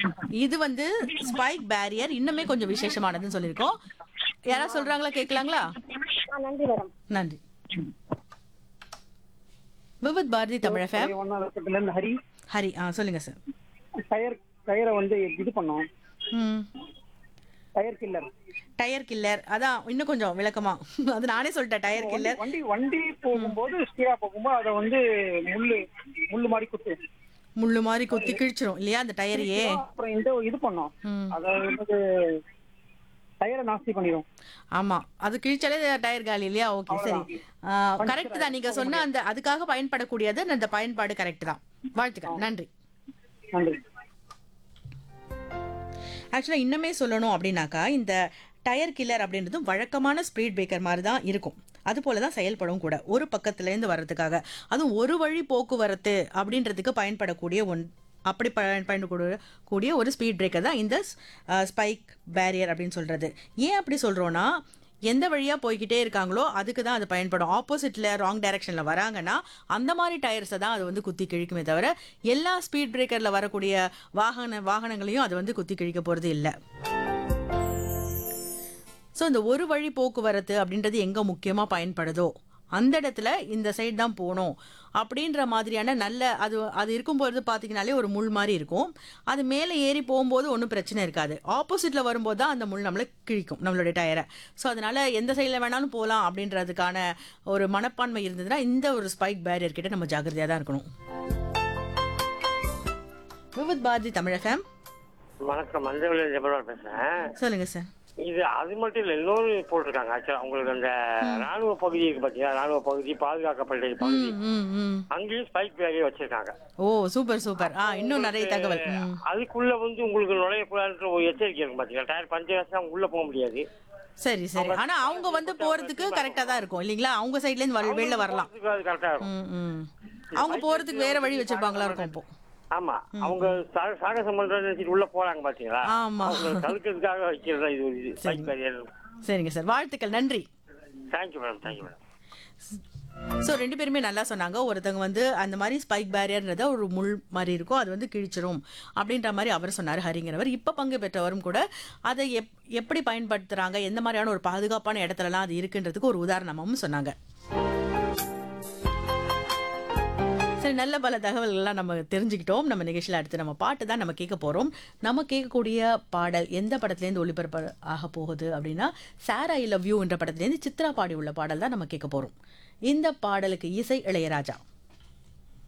இது வந்து spike barrier இன்னுமே கொஞ்சம் விசேஷமானதுன்னு சொல்லியிருக்கோம் யாராவது சொல்றாங்களா கேட்கலாங்களா ஆ நன்றி மேடம் நன்றி விவித் பாரதி தமிழ் ஃபேம் ஒன்னாவது இருந்து ஹரி ஹரி ஆ சொல்லுங்க சார் டயர் டயரை வந்து இது பண்ணோம் ம் டயர் கில்லர் டயர் கில்லர் அதான் இன்னும் கொஞ்சம் விளக்கமா அது நானே சொல்லிட்டேன் டயர் கில்லர் வண்டி வண்டி போகும்போது ஸ்பீடா போகும்போது அதை வந்து முள்ளு முள்ளு மாதிரி குத்து முள்ளு மாதிரி கொத்தி கிழிச்சிரும் இல்லையா அந்த டயரையே அப்புறம் இந்த இது பண்ணோம் ம் அதை வந்து டயரை நாஸ்தி பண்ணிடும் ஆமா அது கிழிச்சாலே டயர் காலி இல்லையா ஓகே சரி கரெக்ட் தான் நீங்க சொன்ன அந்த அதுக்காக பயன்படக்கூடியது அந்த பயன்பாடு கரெக்ட் தான் வாழ்த்துக்கள் நன்றி நன்றி ஆக்சுவலாக இன்னுமே சொல்லணும் அப்படின்னாக்கா இந்த டயர் கில்லர் அப்படின்றதும் வழக்கமான ஸ்பீட் பிரேக்கர் மாதிரி தான் இருக்கும் அது போல தான் செயல்படும் கூட ஒரு பக்கத்துலேருந்து வர்றதுக்காக அதுவும் ஒரு வழி போக்குவரத்து அப்படின்றதுக்கு பயன்படக்கூடிய ஒன் அப்படி பயன் பயன்படக்கூடிய கூடிய ஒரு ஸ்பீட் பிரேக்கர் தான் இந்த ஸ்பைக் பேரியர் அப்படின்னு சொல்கிறது ஏன் அப்படி சொல்கிறோன்னா எந்த வழியாக போய்கிட்டே இருக்காங்களோ அதுக்கு தான் அது பயன்படும் ஆப்போசிட்டில் ராங் டைரக்ஷனில் வராங்கன்னா அந்த மாதிரி டயர்ஸை தான் அது வந்து குத்தி கிழிக்குமே தவிர எல்லா ஸ்பீட் பிரேக்கரில் வரக்கூடிய வாகன வாகனங்களையும் அது வந்து குத்தி கிழிக்க போகிறது இல்லை ஸோ இந்த ஒரு வழி போக்குவரத்து அப்படின்றது எங்கே முக்கியமாக பயன்படுதோ அந்த இடத்துல இந்த சைடு தான் போகணும் அப்படின்ற மாதிரியான நல்ல அது அது இருக்கும்போது பார்த்தீங்கனாலே ஒரு முள் மாதிரி இருக்கும் அது மேலே ஏறி போகும்போது ஒன்றும் பிரச்சனை இருக்காது ஆப்போசிட்டில் வரும்போது தான் அந்த முள் நம்மளை கிழிக்கும் நம்மளுடைய டயரை ஸோ அதனால் எந்த சைடில் வேணாலும் போகலாம் அப்படின்றதுக்கான ஒரு மனப்பான்மை இருந்ததுன்னா இந்த ஒரு ஸ்பைக் பேரியர் கிட்ட நம்ம ஜாக்கிரதையாக தான் இருக்கணும் விவித் பாரதி தமிழகம் வணக்கம் மஞ்சள் ஜெபர்வால் பேசுறேன் சொல்லுங்கள் சார் இது அது மட்டும் இல்ல இன்னொரு போட்டிருக்காங்க ஆக்சுவலா உங்களுக்கு அந்த ராணுவ பகுதி இருக்கு பாத்தீங்களா ராணுவ பகுதி பாதுகாக்கப்பட்ட பகுதி ம் ம் அங்கேயும் ஸ்பைக் பேரே வச்சிருக்காங்க ஓ சூப்பர் சூப்பர் ஆ இன்னும் நிறைய தகவல் ம் அதுக்குள்ள வந்து உங்களுக்கு நுழையக்கூடாதுன்ற ஒரு எச்சரிக்கை இருக்கும் பாத்தீங்களா டயர் பஞ்சர் வச்சா உள்ள போக முடியாது சரி சரி ஆனா அவங்க வந்து போறதுக்கு கரெக்டா தான் இருக்கும் இல்லீங்களா அவங்க சைடுல இருந்து வர- வெளில வரலாம் போறதுக்கு அது கரெக்டா இருக்கும் ம், ம். அவங்க போறதுக்கு வேற வழி வச்சிருப்பாங்களா இருக்கும் இப்போ ஆமா அவங்க சா- சாகசம் பண்றதுன்னு நினைச்சிட்டு உள்ள போறாங்க பாத்தீங்களா ஆமா. அவங்க தடுக்கிறதுக்காக வைக்கிறதா இது ஒரு இது ஸ்பைக் பேரியர் சரிங்க சார் வாழ்த்துக்கள் நன்றி thank you madam thank you madam so ரெண்டு பேருமே நல்லா சொன்னாங்க ஒருத்தவங்க வந்து அந்த மாதிரி ஸ்பைக் பேரியர்ன்றத ஒரு முள் மாதிரி இருக்கும் அது வந்து கிழிச்சிரும் அப்படின்ற மாதிரி அவர் சொன்னார் ஹரிங்கிறவர் இப்போ பங்கு பெற்றவரும் கூட அதை எப் எப்படி பயன்படுத்துறாங்க எந்த மாதிரியான ஒரு பாதுகாப்பான இடத்துலலாம் அது இருக்குன்றதுக்கு ஒரு உதாரணமும் சொன்னாங்க சரி நல்ல பல தகவல்கள்லாம் நம்ம தெரிஞ்சுக்கிட்டோம் நம்ம நிகழ்ச்சியில் அடுத்து நம்ம பாட்டு தான் நம்ம கேட்க போகிறோம் நம்ம கேட்கக்கூடிய பாடல் எந்த படத்துலேருந்து ஒளிபரப்பு ஆக போகுது அப்படின்னா சார் ஐ லவ் யூ என்ற படத்துலேருந்து சித்ரா பாடி உள்ள பாடல் தான் நம்ம கேட்க போகிறோம் இந்த பாடலுக்கு இசை இளையராஜா